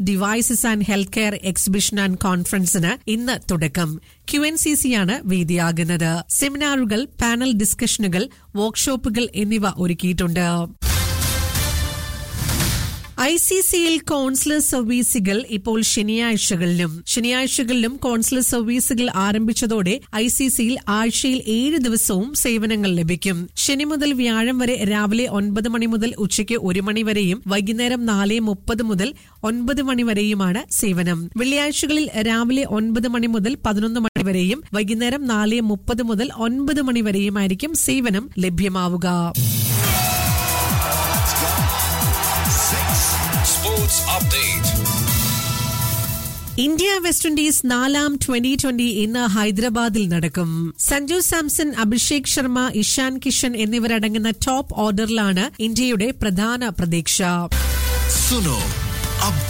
Devices and health care exhibition and കോൺഫറൻസിന് ഇന്ന് തുടക്കം ക്യു എൻ സി സി ആണ് വേദിയാകുന്നത് സെമിനാറുകൾ പാനൽ ഡിസ്കഷനുകൾ വർക്ക്ഷോപ്പുകൾ എന്നിവ ഒരുക്കിയിട്ടുണ്ട് ഐ സി സിയിൽ കോൺസുലർ സർവീസുകൾ ഇപ്പോൾ ശനിയാഴ്ചകളിലും ശനിയാഴ്ചകളിലും കോൺസുലർ സർവീസുകൾ ആരംഭിച്ചതോടെ ഐ സി സിയിൽ ആഴ്ചയിൽ ഏഴ് ദിവസവും സേവനങ്ങൾ ലഭിക്കും ശനി മുതൽ വ്യാഴം വരെ രാവിലെ ഒൻപത് മണി മുതൽ ഉച്ചയ്ക്ക് ഒരു മണി വരെയും വൈകുന്നേരം നാല് മുപ്പത് മുതൽ ഒൻപത് മണി വരെയുമാണ് സേവനം വെള്ളിയാഴ്ചകളിൽ രാവിലെ ഒൻപത് മണി മുതൽ പതിനൊന്ന് മണി വരെയും വൈകുന്നേരം നാല് മുപ്പത് മുതൽ ഒൻപത് മണി വരെയുമായിരിക്കും സേവനം ലഭ്യമാവുക Sports Update. India West Indies നാലാം ട്വന്റി ട്വന്റി ഇന്ന് ഹൈദരാബാദിൽ നടക്കും സഞ്ജു സാംസൺ അഭിഷേക് ശർമ്മ ഇഷാൻ കിഷൻ എന്നിവരടങ്ങുന്ന ടോപ്പ് ഓർഡറിലാണ് ഇന്ത്യയുടെ പ്രധാന പ്രതീക്ഷ Suno